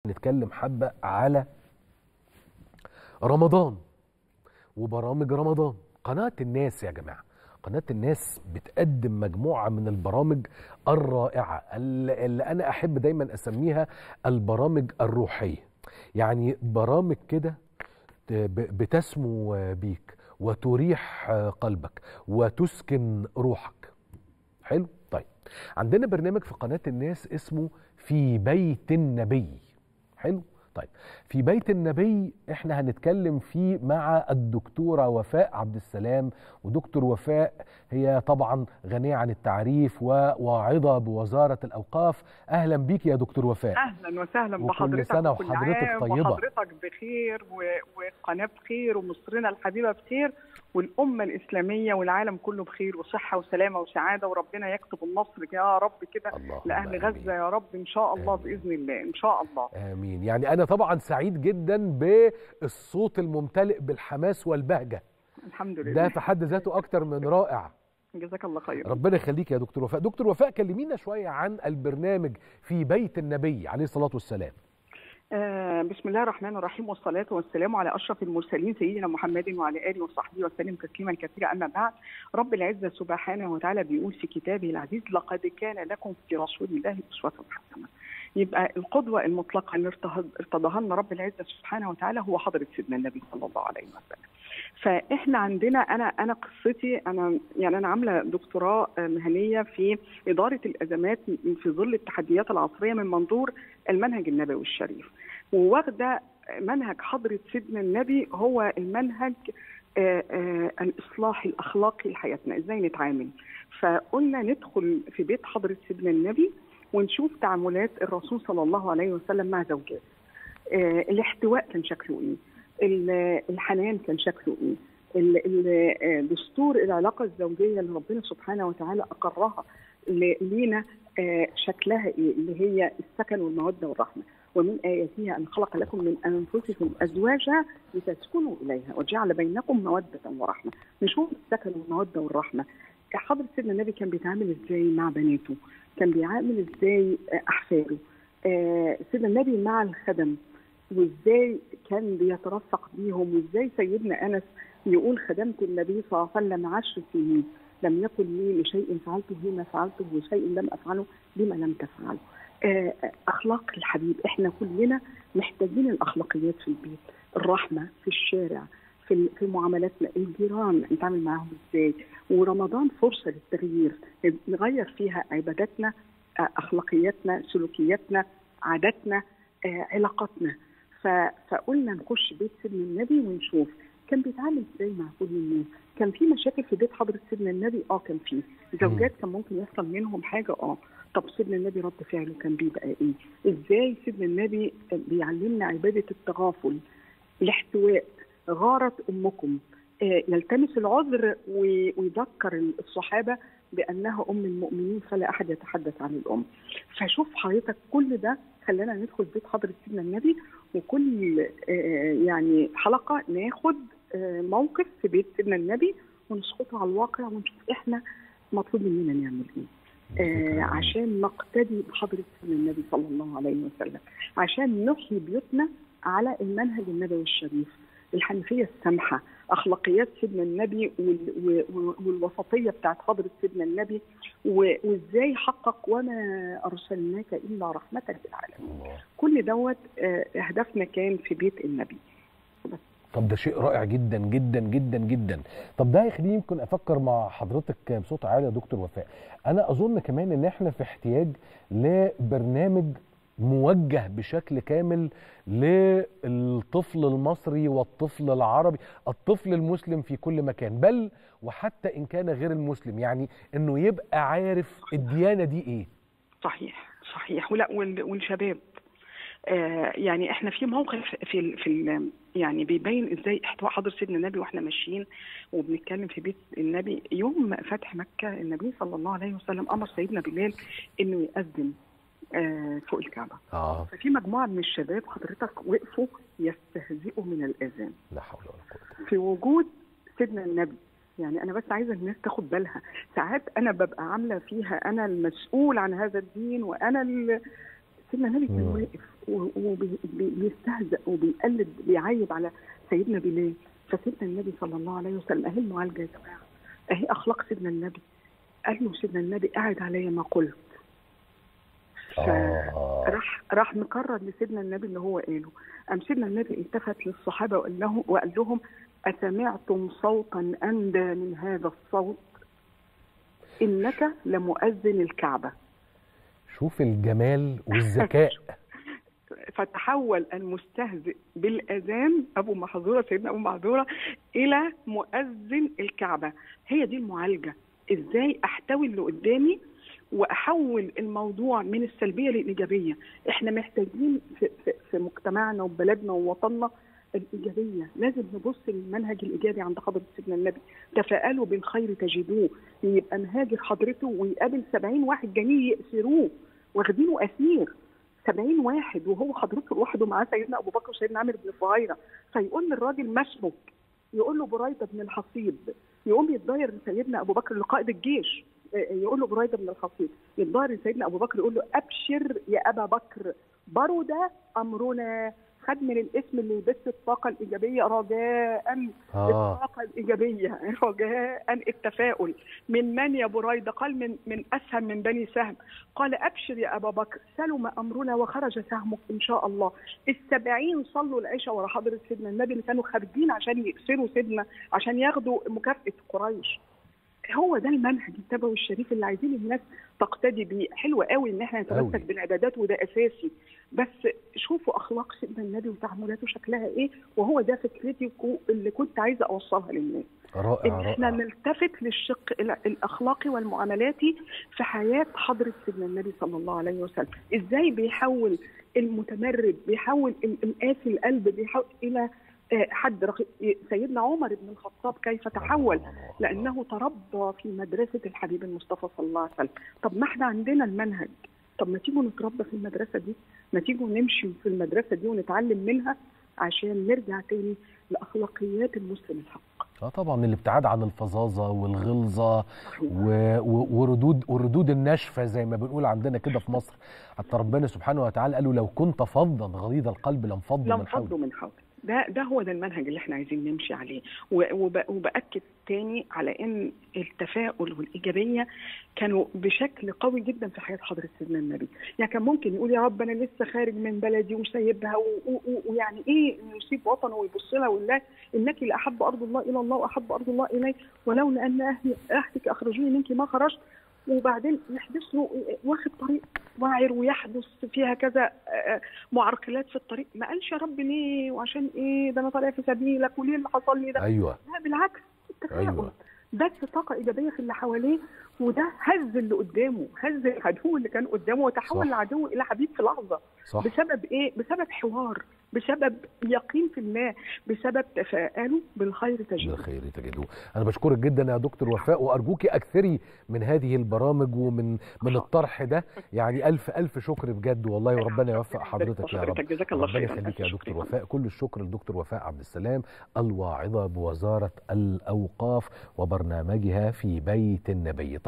نتكلم حبه على رمضان وبرامج رمضان قناه الناس يا جماعه قناه الناس بتقدم مجموعه من البرامج الرائعه اللي اللي انا احب دايما اسميها البرامج الروحيه يعني برامج كده ب- بتسمو بيك وتريح قلبك وتسكن روحك حلو طيب عندنا برنامج في قناة الناس اسمه في بيت النبي حلو طيب في بيت النبي احنا هنتكلم فيه مع الدكتورة وفاء عبد السلام ودكتور وفاء هي طبعا غنية عن التعريف وواعظة بوزارة الأوقاف أهلا بيك يا دكتور وفاء اهلا وسهلا وكل بحضرتك سنة وكل وحضرتك عام طيبة. وحضرتك بخير و- والقناه بخير ومصرنا الحبيبه بخير والامه الاسلاميه والعالم كله بخير وصحه وسلامه وسعاده وربنا يكتب النصر يا رب كده اللهم لاهل آمين. غزه يا رب ان شاء الله آمين. باذن الله ان شاء الله آمين يعني أنا طبعا سعيد جدا بالصوت الممتلئ بالحماس والبهجة الحمد ده لله في حد ذاته أكتر من رائع جزاك الله خير ربنا يخليك يا دكتور وفاء دكتور وفاء كلمينا شوية عن البرنامج في بيت النبي عليه الصلاة والسلام آه بسم الله الرحمن الرحيم والصلاة والسلام على أشرف المرسلين سيدنا محمد وعلى آله وصحبه وسلم تسليما كثيرا أما بعد رب العزة سبحانه وتعالى بيقول في كتابه العزيز لقد كان لكم في رسول الله أسوة حسنة يبقى القدوة المطلقة اللي ارتهض- ارتضاها لنا رب العزة سبحانه وتعالى هو حضرة سيدنا النبي صلى الله عليه وسلم فاحنا عندنا انا انا قصتي انا يعني انا عامله دكتوراه آه، مهنيه في اداره الازمات في ظل التحديات العصريه من منظور المنهج النبوي الشريف وواخده منهج حضره سيدنا النبي هو المنهج آه، آه، الاصلاح الاخلاقي لحياتنا ازاي نتعامل فقلنا ندخل في بيت حضره سيدنا النبي ونشوف تعاملات الرسول صلى الله عليه وسلم مع زوجاته آه، الاحتواء كان شكله ايه ال- الحنان كان شكله ايه ال- ال- آه، دستور العلاقه الزوجيه اللي ربنا سبحانه وتعالى اقرها ل- لينا آه، شكلها ايه اللي هي السكن والموده والرحمه ومن اياتها ان خلق لكم من انفسكم ازواجا لتسكنوا اليها وجعل بينكم موده ورحمه نشوف السكن والموده والرحمه حضرة سيدنا النبي كان بيتعامل ازاي مع بناته كان بيعامل ازاي آه، احفاده آه، سيدنا النبي مع الخدم وازاي كان بيترفق بيهم وازاي سيدنا انس يقول خدمت النبي صلى الله عليه وسلم عشر سنين لم يكن لي لشيء فعلته ما فعلته وشيء لم افعله بما لم تفعله. آه، اخلاق الحبيب احنا كلنا محتاجين الاخلاقيات في البيت، الرحمه في الشارع في في معاملاتنا الجيران نتعامل معاهم ازاي ورمضان فرصه للتغيير نغير فيها عباداتنا آه، اخلاقياتنا سلوكياتنا عاداتنا آه، علاقاتنا ف- فقلنا نخش بيت سيدنا النبي ونشوف كان بيتعامل ازاي مع كل الناس كان في مشاكل في بيت حضره سيدنا النبي اه كان في زوجات كان ممكن يحصل منهم حاجه اه طب سيدنا النبي رد فعله كان بيبقى ايه ازاي سيدنا النبي بيعلمنا عباده التغافل الاحتواء غارت امكم آه، يلتمس العذر وي- ويذكر الصحابه بانها ام المؤمنين فلا احد يتحدث عن الام فشوف حضرتك كل ده خلانا ندخل بيت حضره سيدنا النبي وكل آه، يعني حلقه ناخد آه، موقف في بيت سيدنا النبي ونسقطه على الواقع ونشوف احنا مطلوب مننا نعمل ايه آه عشان نقتدي بحضرة سيدنا النبي صلى الله عليه وسلم عشان نحيي بيوتنا على المنهج النبوي الشريف الحنيفية السامحة أخلاقيات سيدنا النبي وال- و- و- والوسطية بتاعت حضرة سيدنا النبي و- وإزاي حقق وما أرسلناك إلا رحمة للعالمين كل دوت آه، أهدافنا كان في بيت النبي طب ده شيء رائع جدا جدا جدا جدا طب ده يخليني يمكن افكر مع حضرتك بصوت عالي يا دكتور وفاء انا اظن كمان ان احنا في احتياج لبرنامج موجه بشكل كامل للطفل المصري والطفل العربي الطفل المسلم في كل مكان بل وحتى ان كان غير المسلم يعني انه يبقى عارف الديانه دي ايه صحيح صحيح ولا وال- والشباب آه يعني احنا في موقف في ال في ال يعني بيبين ازاي احتواء حضر سيدنا النبي واحنا ماشيين وبنتكلم في بيت النبي يوم فتح مكه النبي صلى الله عليه وسلم امر سيدنا بلال انه يأذن آه فوق الكعبه اه ففي مجموعه من الشباب حضرتك وقفوا يستهزئوا من الاذان لا حول ولا قوه في وجود سيدنا النبي يعني انا بس عايزه الناس تاخد بالها ساعات انا ببقى عامله فيها انا المسؤول عن هذا الدين وانا ال... سيدنا النبي كان مم. واقف وبيستهزأ وبيقلد بيعيب على سيدنا بلال فسيدنا النبي صلى الله عليه وسلم اهي المعالجه يا جماعه اهي اخلاق سيدنا النبي قال له سيدنا النبي قاعد عليا ما قلت آه. راح راح مكرر لسيدنا النبي اللي هو قاله قام سيدنا النبي التفت للصحابه وقال لهم وقال لهم اسمعتم صوتا اندى من هذا الصوت انك لمؤذن الكعبه شوف الجمال والذكاء فتحول المستهزئ بالاذان ابو محظوره سيدنا ابو محظوره الى مؤذن الكعبه هي دي المعالجه ازاي احتوي اللي قدامي واحول الموضوع من السلبيه للايجابيه احنا محتاجين في, في, في مجتمعنا وبلدنا ووطننا الايجابيه لازم نبص للمنهج الايجابي عند حضره سيدنا النبي تفاءلوا بالخير تجدوه يبقى مهاجر حضرته ويقابل 70 واحد جايين يأسروه واخدينه اسير 70 واحد وهو حضرته لوحده معاه سيدنا ابو بكر وسيدنا عامر بن فهيره فيقول للراجل ما اسمك؟ يقول له بريده بن الحصيب يقوم يتضاير سيدنا ابو بكر لقائد الجيش يقول له بريده بن الحصيب يتضاير سيدنا ابو بكر يقول له ابشر يا ابا بكر برد امرنا خد من الاسم اللي يبث الطاقه الايجابيه رجاء آه. الطاقه الايجابيه رجاء التفاؤل من من يا بريده قال من من اسهم من بني سهم قال ابشر يا ابا بكر سلم امرنا وخرج سهمك ان شاء الله السبعين صلوا العشاء ورا حضره سيدنا النبي اللي كانوا خارجين عشان يأسروا سيدنا عشان ياخدوا مكافاه قريش هو ده المنهج النبوي الشريف اللي عايزين الناس تقتدي بيه حلو قوي ان احنا نتمسك أوي. بالعبادات وده اساسي بس شوفوا اخلاق سيدنا النبي وتعاملاته شكلها ايه وهو ده فكرتي وكو- اللي كنت عايزه اوصلها للناس رائع ان احنا رائع نلتفت للشق ال- الاخلاقي والمعاملاتي في حياه حضره سيدنا النبي صلى الله عليه وسلم ازاي بيحول المتمرد بيحول ال- القاسي القلب بيحول الى آه، حد رقي... سيدنا عمر بن الخطاب كيف تحول لانه تربى في مدرسه الحبيب المصطفى صلى الله عليه وسلم طب ما احنا عندنا المنهج طب ما تيجوا نتربى في المدرسه دي ما تيجوا نمشي في المدرسه دي ونتعلم منها عشان نرجع تاني لاخلاقيات المسلم الحق اه طبعا الابتعاد عن الفظاظه والغلظه و... و... وردود وردود النشفه زي ما بنقول عندنا كده في مصر حتى ربنا سبحانه وتعالى قالوا لو كنت فظا غليظ القلب لانفضوا لم من حولك فضوا من حولك ده ده هو ده المنهج اللي احنا عايزين نمشي عليه و- وب- وباكد تاني على ان التفاؤل والايجابيه كانوا بشكل قوي جدا في حياه حضره سيدنا النبي يعني كان ممكن يقول يا رب انا لسه خارج من بلدي وسايبها و- و- و- ويعني ايه انه يسيب وطنه ويبص لها ويقول لها انك لاحب ارض الله الى الله واحب ارض الله الي ولولا ان اهلي اهلك اخرجوني منك ما خرجت وبعدين يحدث له واخد طريق واعر ويحدث فيها كذا آه، معرقلات في الطريق ما قالش يا رب ليه وعشان ايه ده انا طالع في سبيلك وليه اللي حصل لي ده ايوه لا بالعكس التفاؤل أيوة. بس طاقه ايجابيه في اللي حواليه وده هز اللي قدامه هز العدو اللي كان قدامه وتحول صح. العدو الى حبيب في لحظه صح بسبب ايه بسبب حوار بسبب يقين في الله بسبب تفاءلوا بالخير تجده بالخير تجدوه انا بشكرك جدا يا دكتور وفاء وارجوكي اكثري من هذه البرامج ومن من الطرح ده يعني الف الف شكر بجد والله وربنا يوفق حضرتك يا رب حضرتك جزاك الله ربنا خير يخليك يا دكتور وفاء كل الشكر لدكتور وفاء عبد السلام الواعظه بوزاره الاوقاف وبرنامجها في بيت النبي